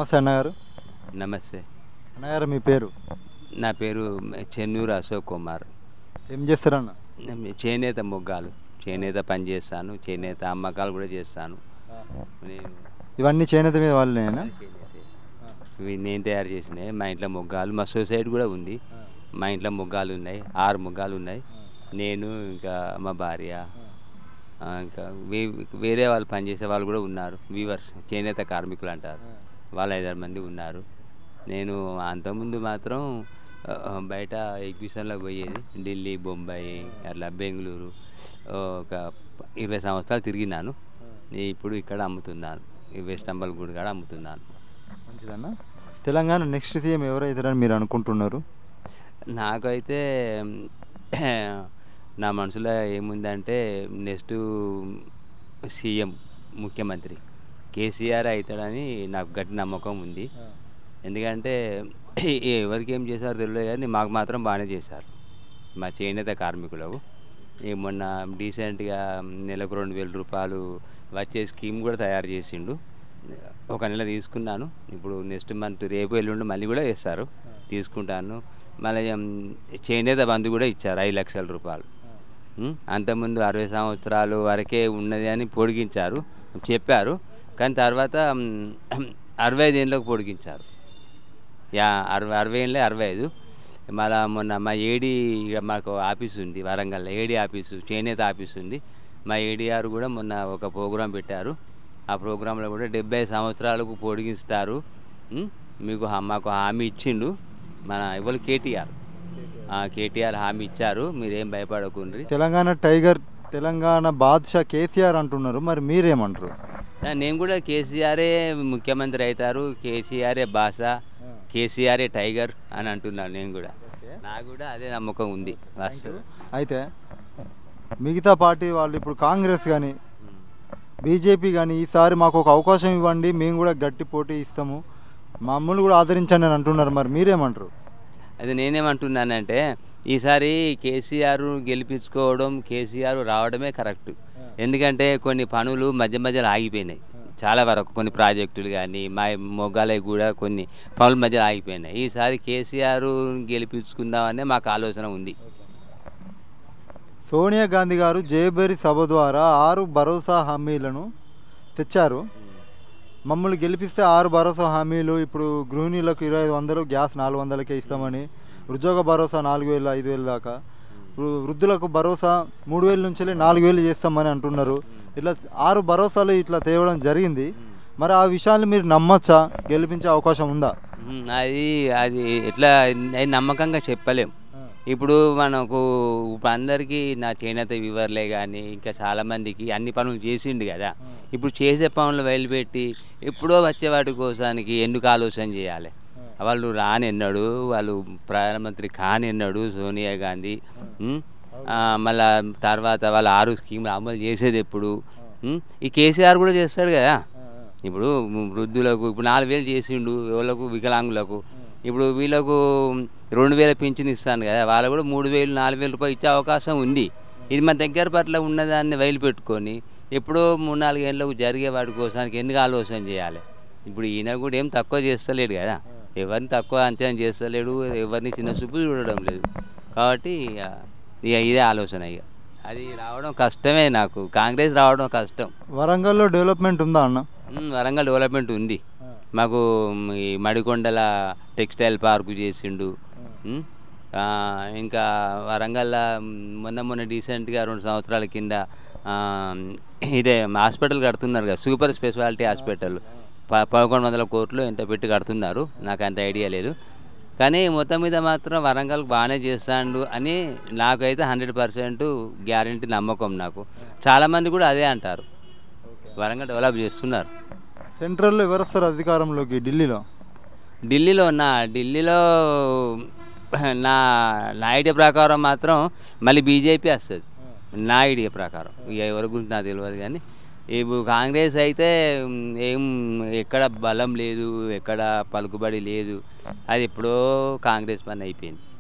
నమస్తే అన్నగారు నమస్తే అన్నగారు మీ పేరు నా పేరు చెన్నూరు అశోక్ కుమార్ ఏం చేస్తారన్న చేనేత మొగ్గాలు చేనేత పని చేస్తాను చేనేత అమ్మకాలు కూడా చేస్తాను నేను ఇవన్నీ చేనేత మీద వాళ్ళేనా చేనేతే. ఇవి నేను తయారు చేసినాయి మా ఇంట్లో మొగ్గాలు మా సొసైటీ కూడా ఉంది మా ఇంట్లో మొగ్గాలు ఉన్నాయి ఆరు మొగ్గాలు ఉన్నాయి నేను ఇంకా మా భార్య ఆ, ఇంకా వే- వేరే వాళ్ళు పనిచేసే వాళ్ళు కూడా ఉన్నారు వీవర్స్ చేనేత కార్మికులు అంటారు వాళ్ళు ఐదారు మంది ఉన్నారు నేను అంతకుముందు మాత్రం ఆ, బయట ఎగ్జిబిషన్లకు పోయేది ఢిల్లీ బొంబాయి అట్లా బెంగళూరు ఒక ఇరవై సంవత్సరాలు తిరిగినాను నేను ఇప్పుడు ఇక్కడ అమ్ముతున్నాను ఈ వెస్ట్ అంబల్ గుడి కాడ అమ్ముతున్నాను మంచిదన్న తెలంగాణ నెక్స్ట్ సీఎం ఎవరైతారని మీరు అనుకుంటున్నారు నాకైతే నా మనసులో ఏముందంటే నెక్స్ట్ సీఎం ముఖ్యమంత్రి కేసీఆర్ అవుతాడని నాకు గట్టి నమ్మకం ఉంది ఎందుకంటే ఎవరికి ఏం చేశారో తెలియదు కానీ మాకు మాత్రం బాగానే చేశారు మా చేనేత కార్మికులకు ఈ మొన్న డీసెంట్గా నెలకు రెండు వేల రూపాయలు వచ్చే స్కీమ్ కూడా తయారు చేసిండు ఒక నెల తీసుకున్నాను ఇప్పుడు నెక్స్ట్ మంత్ రేపు ఎల్లుండి మళ్ళీ కూడా వేస్తారు తీసుకుంటాను మళ్ళీ ఉమ్, చేనేత బంధు కూడా ఇచ్చారు ఐదు లక్షల రూపాయలు ఉమ్, అంతకుముందు అరవై సంవత్సరాలు వరకే ఉన్నది అని పొడిగించారు చెప్పారు కానీ తర్వాత ఉమ్, అరవై ఐదు ఏళ్ళకి పొడిగించారు యా అరవై అరవై ఏళ్ళే అరవై ఐదు మళ్ళా మొన్న మా ఏడి ఇక మాకు ఆఫీస్ ఉంది వరంగల్లో ఏడి ఆఫీసు చేనేత ఆఫీస్ ఉంది మా ఏడిఆర్ కూడా మొన్న ఒక ప్రోగ్రాం పెట్టారు ఆ ప్రోగ్రాంలో కూడా డెబ్బై సంవత్సరాలకు పొడిగిస్తారు ఉమ్, మీకు హా- మాకు హామీ ఇచ్చిండు మన ఎవరు కేటీఆర్ ఆ, కేటీఆర్ హామీ ఇచ్చారు మీరేం భయపడకుండ్రి తెలంగాణ టైగర్ తెలంగాణ బాద్షా కేసీఆర్ అంటున్నారు మరి మీరేమంటారు ఆ, నేను కూడా కేసీఆరే ముఖ్యమంత్రి అవుతారు కేసీఆరే భాష కేసీఆరే టైగర్ అని అంటున్నాను నేను కూడా నాకు కూడా అదే నమ్మకం ఉంది వాస్తవం అయితే మిగతా పార్టీ వాళ్ళు ఇప్పుడు కాంగ్రెస్ కానీ బీజేపీ కానీ ఈసారి మాకు ఒక అవకాశం ఇవ్వండి మేము కూడా గట్టి పోటీ ఇస్తాము మమ్మల్ని కూడా ఆదరించండి అని అంటున్నారు మరి మీరేమంటారు అది నేనేమంటున్నానంటే ఈసారి కేసీఆర్ గెలిపించుకోవడం కేసీఆర్ రావడమే కరెక్ట్ ఎందుకంటే కొన్ని పనులు మధ్య మధ్యలో ఆగిపోయినాయి చాలా వరకు కొన్ని ప్రాజెక్టులు కానీ మా మొగ్గాలవి కూడా కొన్ని పనుల మధ్యలో ఆగిపోయినాయి ఈసారి కేసీఆర్ గెలిపించుకుందామనే మాకు ఆలోచన ఉంది సోనియా గాంధీ గారు జయబేరి సభ ద్వారా ఆరు భరోసా హామీలను తెచ్చారు మమ్మల్ని గెలిపిస్తే ఆరు భరోసా హామీలు ఇప్పుడు గృహిణీలకు ఇరవై ఐదు వందలు గ్యాస్ నాలుగు వందలకే ఇస్తామని ఉద్యోగ భరోసా నాలుగు వేలు ఐదు వేలు దాకా వృ- వృద్ధులకు భరోసా మూడు వేల నుంచి నాలుగు వేలు చేస్తామని అంటున్నారు ఇట్లా ఆరు భరోసాలు ఇట్లా తేవడం జరిగింది మరి ఆ విషయాన్ని మీరు నమ్మచ్చా గెలిపించే అవకాశం ఉందా ఉమ్, అది అది ఎట్లా అది నమ్మకంగా చెప్పలేం ఇప్పుడు మనకు ఇప్పుడు అందరికీ నా చేనేత వివర్లే కానీ ఇంకా చాలామందికి అన్ని పనులు చేసిండు కదా ఇప్పుడు చేసే పనులు వదిలిపెట్టి ఎప్పుడో వచ్చే వాటి కోసానికి ఎందుకు ఆలోచన చేయాలి వాళ్ళు రానెన్నాడు వాళ్ళు ప్రధానమంత్రి కానెన్నాడు సోనియా గాంధీ ఉమ్, ఆ, మళ్ళా తర్వాత వాళ్ళ ఆరు స్కీములు అమలు చేసేది ఎప్పుడు ఉమ్, ఈ కేసీఆర్ కూడా చేస్తాడు కదా ఇప్పుడు వృద్ధులకు ఇప్పుడు నాలుగు వేలు చేసిండు ఎవరికి వికలాంగులకు ఇప్పుడు వీళ్ళకు రెండు వేల పింఛన్ ఇస్తాను కదా వాళ్ళు కూడా మూడు వేలు నాలుగు వేల రూపాయలు ఇచ్చే అవకాశం ఉంది ఇది మన దగ్గర పట్ల ఉన్నదాన్ని వైలు పెట్టుకొని ఎప్పుడో మూడు నాలుగు ఏళ్ళకు జరిగే వాటి కోసానికి ఎందుకు ఆలోచన చేయాలి ఇప్పుడు ఈయన కూడా ఏం తక్కువ చేస్తలేడు కదా ఎవరిని తక్కువ అంచనా చేస్తలేడు ఎవరిని చిన్న చూపు చూడడం లేదు కాబట్టి ఇక ఇక ఇదే ఆలోచన ఇక అది రావడం కష్టమే నాకు కాంగ్రెస్ రావడం కష్టం వరంగల్లో డెవలప్మెంట్ ఉందా అన్న ఉమ్, వరంగల్ డెవలప్మెంట్ ఉంది మాకు మ్, ఈ మడికొండల టెక్స్టైల్ పార్కు చేసిండు ఉమ్, ఆ, ఇంకా వరంగల్ మొన్న మొన్న డీసెంట్గా రెండు సంవత్సరాల కింద ఆ, ఇదే హాస్పిటల్ కడుతున్నారు కదా సూపర్ స్పెషాలిటీ హాస్పిటల్ ప పదకొండు వందల కోట్లు ఎంత పెట్టి కడుతున్నారు నాకు అంత ఐడియా లేదు కానీ మొత్తం మీద మాత్రం వరంగల్ బాగానే చేస్తాడు అని నాకైతే హండ్రెడ్ పర్సెంట్ గ్యారంటీ నమ్మకం నాకు చాలామంది కూడా అదే అంటారు వరంగల్ డెవలప్ చేస్తున్నారు సెంట్రల్లో ఎవరు వస్తారు అధికారంలోకి ఢిల్లీలో ఢిల్లీలో నా ఢిల్లీలో నా నా ఐడియా ప్రకారం మాత్రం మళ్ళీ బీజేపీ వస్తుంది నా ఐడియా ప్రకారం ఇక ఎవరి గురించి నాకు తెలియదు కానీ ఇప్పుడు కాంగ్రెస్ అయితే ఉమ్, ఏం ఎక్కడ బలం లేదు ఎక్కడ పలుకుబడి లేదు అది ఎప్పుడో కాంగ్రెస్ పని అయిపోయింది